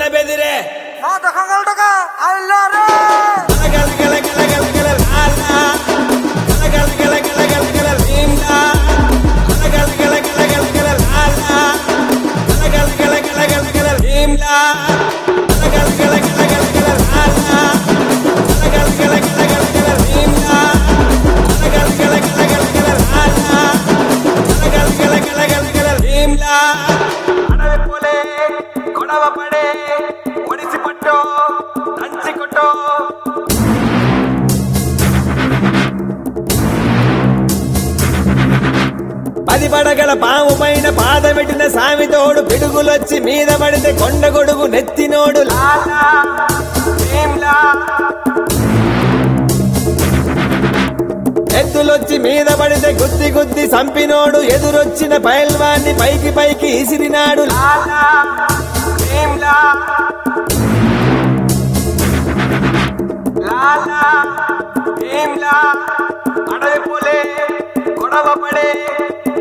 బెదిరే మాతో కంగళటగా అల్లారే గల గల గల గల గల లాలా. గల గల గల గల గల గల లీలా. గల గల గల గల గల గల లాలా. గల గల గల గల గల గల లీలా. గల గల గల గల గల గల లాలా. గల గల గల గల గల గల లీలా. గల గల గల గల గల గల లాలా. గల గల గల గల గల గల లీలా. అడవి పూలే గొడవ పడే ఒడిసి పట్టో దంచి కొట్టో పది పడగల పాము పైన పాదమెట్టిన సామితోడు పిడుగులొచ్చి మీద పడితే కొండ గొడుగు నెత్తినోడు లాలా, భీమ్లా. ఎద్దులొచ్చి మీద పడితే గుద్ది గుద్ది సంపినోడు ఎదురొచ్చిన పైల్వాన్ని పైకి పైకి ఇసిరినాడు లాలా, భీమ్లా. లాలా, భీమ్లా. అడవి పులే గొడవ పడే